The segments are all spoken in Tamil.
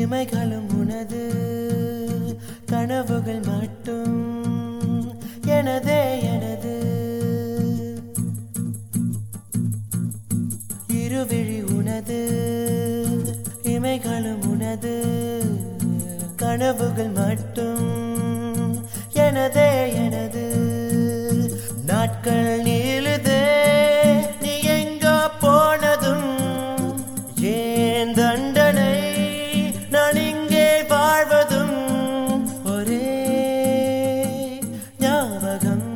இமைகளும் உனது கனவுகள் மட்டும் எனதே எனது இருவிழி உனது இமைகளும் உனது கனவுகள் மட்டும் எனதே எனது நாட்கள் நீளுதே நீ எங்க போனதும் ஏன் தண்டனை நான் இங்கே வாழ்வதும் ஒரே ஞாபகம்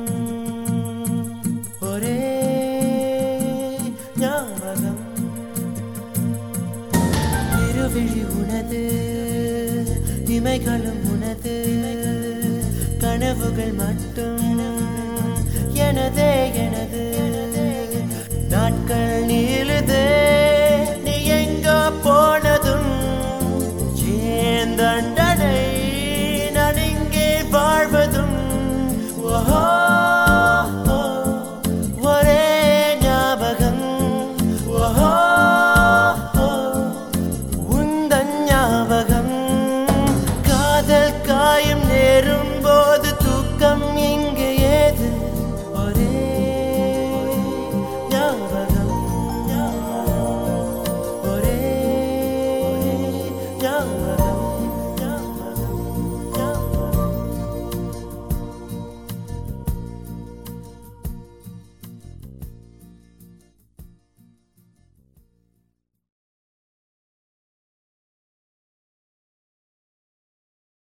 ஒரே ஞாபகம் இருவிழி உனது இமைகளும் உனது கனவுகள் மட்டும்